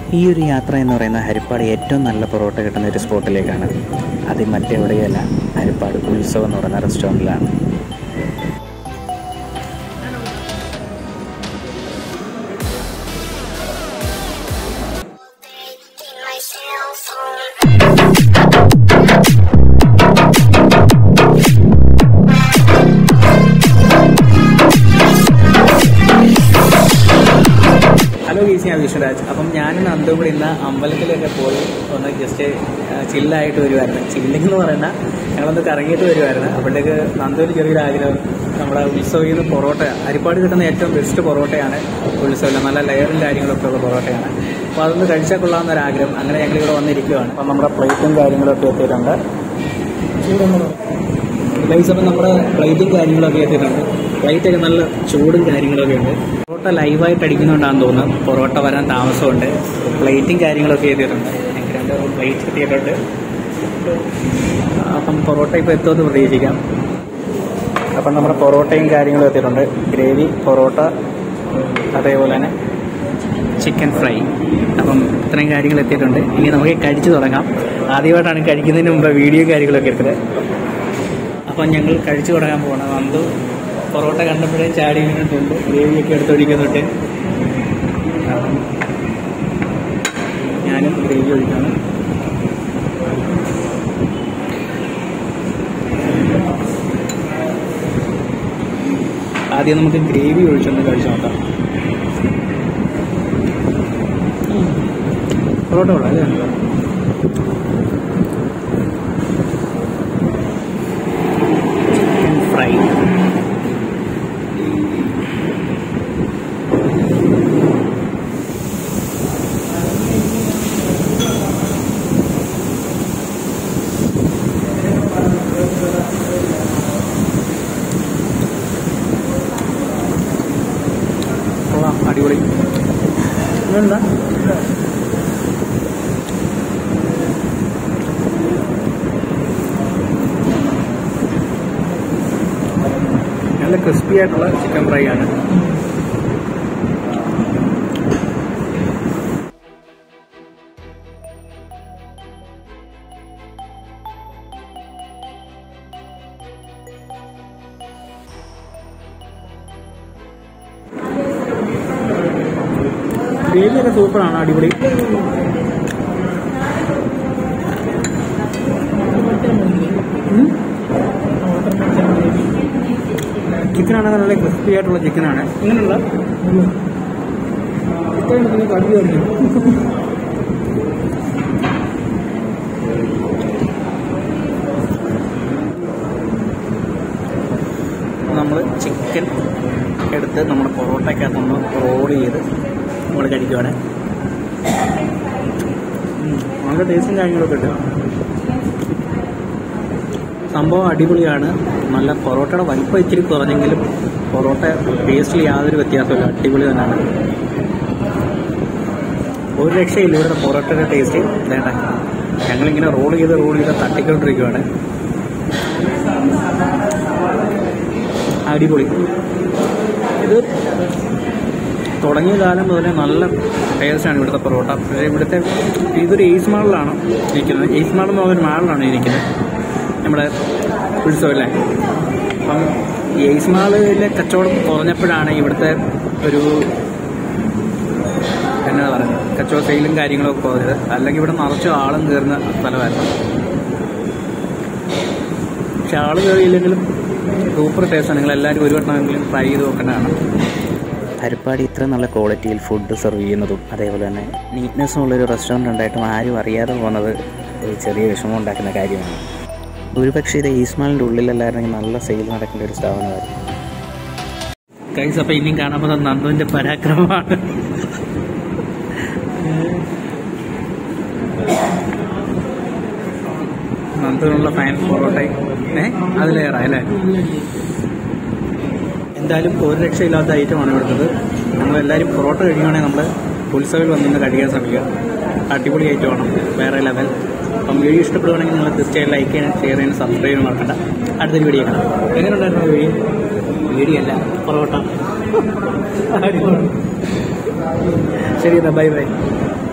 ഈ ഒരു യാത്ര എന്ന് പറയുന്ന ഹരിപ്പാട് ഏറ്റവും നല്ല പൊറോട്ട കിട്ടുന്ന ഒരു സ്പോട്ടിലേക്കാണ് അത് മറ്റെവിടെയല്ല ഹരിപ്പാട് ഉത്സവം എന്ന് പറയുന്ന റെസ്റ്റോറൻറ്റിലാണ് ഹലോ ഗീസ് ഞാൻ വിശ്വരാജ് അപ്പം ഞാനും നന്ദും കൂടി ഇന്ന് അമ്പലത്തിലൊക്കെ പോയി ഒന്ന് ജസ്റ്റ് ചില്ലായിട്ട് വരുമായിരുന്നു ചില്ലിംഗ് എന്ന് പറയുന്ന ഞങ്ങളൊന്ന് കറങ്ങിയിട്ട് വരുമായിരുന്നു അപ്പോഴത്തേക്ക് നന്ദുവിന് ചെറിയൊരു ആഗ്രഹം നമ്മുടെ ഉത്സവയിൽ നിന്ന് പൊറോട്ട അരിപ്പാട് കിട്ടുന്ന ഏറ്റവും ബെസ്റ്റ് പൊറോട്ടയാണ് ഉത്സവം നല്ല ലെയറും കാര്യങ്ങളൊക്കെ ഉള്ള പൊറോട്ടയാണ് അപ്പോൾ അതൊന്ന് കഴിച്ചാൽ കൊള്ളാവുന്ന ഒരു ആഗ്രഹം അങ്ങനെ ഞങ്ങൾ ഇവിടെ വന്നിരിക്കുകയാണ് അപ്പം നമ്മുടെ പ്ലേറ്റും കാര്യങ്ങളൊക്കെ എത്തിയിട്ടുണ്ട് ഗൈസ് അപ്പം നമ്മുടെ പ്ലേറ്റും കാര്യങ്ങളൊക്കെ എത്തിയിട്ടുണ്ട് പ്ലേറ്റൊക്കെ നല്ല ചൂടും കാര്യങ്ങളൊക്കെ ഉണ്ട് പൊറോട്ട ലൈവായിട്ട് അടിക്കുന്നുണ്ടാന്ന് തോന്നുന്നു പൊറോട്ട വരാൻ താമസമുണ്ട് പ്ലേറ്റും കാര്യങ്ങളൊക്കെ എത്തിയിട്ടുണ്ട് ഞങ്ങൾക്ക് രണ്ട് പ്ലേറ്റ് എത്തിയിട്ടുണ്ട് അപ്പം പൊറോട്ട ഇപ്പോൾ എത്തുമെന്ന് പ്രതീക്ഷിക്കാം അപ്പം നമ്മുടെ പൊറോട്ടയും കാര്യങ്ങളും എത്തിയിട്ടുണ്ട് ഗ്രേവി പൊറോട്ട അതേപോലെ തന്നെ ചിക്കൻ ഫ്രൈ അപ്പം ഇത്രയും കാര്യങ്ങൾ എത്തിയിട്ടുണ്ട് ഇനി നമുക്ക് കഴിച്ചു തുടങ്ങാം ആദ്യമായിട്ടാണ് കഴിക്കുന്നതിന് മുമ്പ് വീഡിയോ കാര്യങ്ങളൊക്കെ എടുത്തത് അപ്പം ഞങ്ങൾ കഴിച്ചു തുടങ്ങാൻ പോകണം നന്ദു പൊറോട്ട കണ്ടപ്പോഴേ ചാടി വീണിട്ടുണ്ട് ഗ്രേവിയൊക്കെ എടുത്തൊഴിക്കുന്നുണ്ട് അപ്പം ഞാനും ഗ്രേവി ഒഴിക്കണം ആദ്യം നമുക്ക് ഗ്രേവി ഒഴിച്ചൊന്ന് കഴിച്ചു നോക്കാം ഉം. പൊറോട്ട കൊള്ളാം അല്ലേ ചിക്കൻ ഫ്രൈ കൊള്ളാം അടിപൊളി എന്താ നല്ല ക്രിസ്പി ആയിട്ടുള്ള ചിക്കൻ ഫ്രൈ ആണ് ഗ്രേവിയൊക്കെ സൂപ്പറാണ് അടിപൊളി ചിക്കനാണ് നല്ല ക്രിസ്പി ആയിട്ടുള്ള ചിക്കനാണ് ഇങ്ങനെയുള്ള നമ്മൾ ചിക്കൻ എടുത്ത് നമ്മുടെ പൊറോട്ടയ്ക്കകത്ത് നമ്മൾ റോൾ ചെയ്ത് നമ്മൾ കഴിക്കുവാണ് ഉം, നല്ല ടേസ്റ്റും കാര്യങ്ങളൊക്കെ ഉണ്ട് സംഭവം അടിപൊളിയാണ് നല്ല പൊറോട്ടയുടെ വലിപ്പം ഇച്ചിരി കുറഞ്ഞെങ്കിലും പൊറോട്ട ടേസ്റ്റിൽ യാതൊരു വ്യത്യാസമില്ല അടിപൊളി തന്നെയാണ് ഒരു രക്ഷയില്ല ഇവിടുത്തെ പൊറോട്ടയുടെ ടേസ്റ്റ് വേണ്ട ഞങ്ങളിങ്ങനെ റോൾ ചെയ്ത് റോൾ ചെയ്ത് തട്ടിക്കൊണ്ടിരിക്കുകയാണ് അടിപൊളി ഇത് തുടങ്ങിയ കാലം മുതലേ നല്ല ടേസ്റ്റാണ് ഇവിടുത്തെ പൊറോട്ട പക്ഷേ ഇവിടുത്തെ ഇതൊരു എയ്സ് മാളിലാണ് ഇരിക്കുന്നത് എയ്സ് മാൾ എന്ന് പറഞ്ഞൊരു മാളിലാണ് ഇരിക്കുന്നത് നമ്മുടെ ഉത്സവമല്ലേ അപ്പം ഈ എയ്സ് മാളിലെ കച്ചവടം കുറഞ്ഞപ്പോഴാണ് ഇവിടുത്തെ ഒരു എന്നാ പറയുന്നത് കച്ചവട സെയിലും കാര്യങ്ങളൊക്കെ കുറഞ്ഞത് അല്ലെങ്കിൽ ഇവിടെ നിറച്ചും ആളും കയറുന്ന സ്ഥലമായിരുന്നു പക്ഷെ ആള് കയറിയില്ലെങ്കിലും സൂപ്പർ ടേസ്റ്റാണ് നിങ്ങൾ എല്ലാവരും ഒരു വട്ടമെങ്കിലും ട്രൈ ചെയ്ത് നോക്കേണ്ടതാണ് ഹരിപ്പാട് ഇത്ര നല്ല ക്വാളിറ്റിയിൽ ഫുഡ് സെർവ് ചെയ്യുന്നതും അതേപോലെ തന്നെ നീറ്റ്നെസ്സും ഉള്ളൊരു റെസ്റ്റോറൻറ്റ് ഉണ്ടായിട്ടും ആരും അറിയാതെ പോകുന്നത് ഒരു ചെറിയ വിഷമം ഉണ്ടാക്കുന്ന കാര്യമാണ് ഒരുപക്ഷെ ഇത് ഈസ്മാളിൻ്റെ ഉള്ളിലല്ലായിരുന്നെങ്കിൽ നല്ല സെയിൽ നടക്കേണ്ട ഒരു സ്ഥാപനമായിരുന്നു ഗൈസ് അപ്പൊ ഇനിയും കാണാൻ പോകുന്ന നന്ദുവിന്റെ പരാക്രമമാണ് നന്ദുവിനുള്ള ഫാൻ പൊറോട്ട ഏ അതിലേറെ അല്ലേ എന്തായാലും ഒരു രക്ഷയില്ലാത്ത ഐറ്റമാണ് ഇവിടുത്തത് നമ്മളെല്ലാവരും പൊറോട്ട കഴിക്കുകയാണെങ്കിൽ നമ്മൾ ഉത്സവിൽ വന്നിട്ട് കഴിക്കാൻ ശ്രമിക്കുക അടിപൊളി ഐറ്റമാണ് വേറെ ലെവൽ അപ്പം വീഡിയോ ഇഷ്ടപ്പെടുകയാണെങ്കിൽ നിങ്ങൾ തീർച്ചയായും ലൈക്ക് ചെയ്യാനും ഷെയർ ചെയ്യാനും സബ്സ്ക്രൈബ് ചെയ്യാനും മറക്കണ്ട അടുത്തൊരു വീഡിയോ കാണാം എങ്ങനെയുണ്ടായിരുന്നു വീഡിയോ വീഡിയോ അല്ല പൊറോട്ട അടിപൊളി ശരി എന്നാ ബൈ ബൈ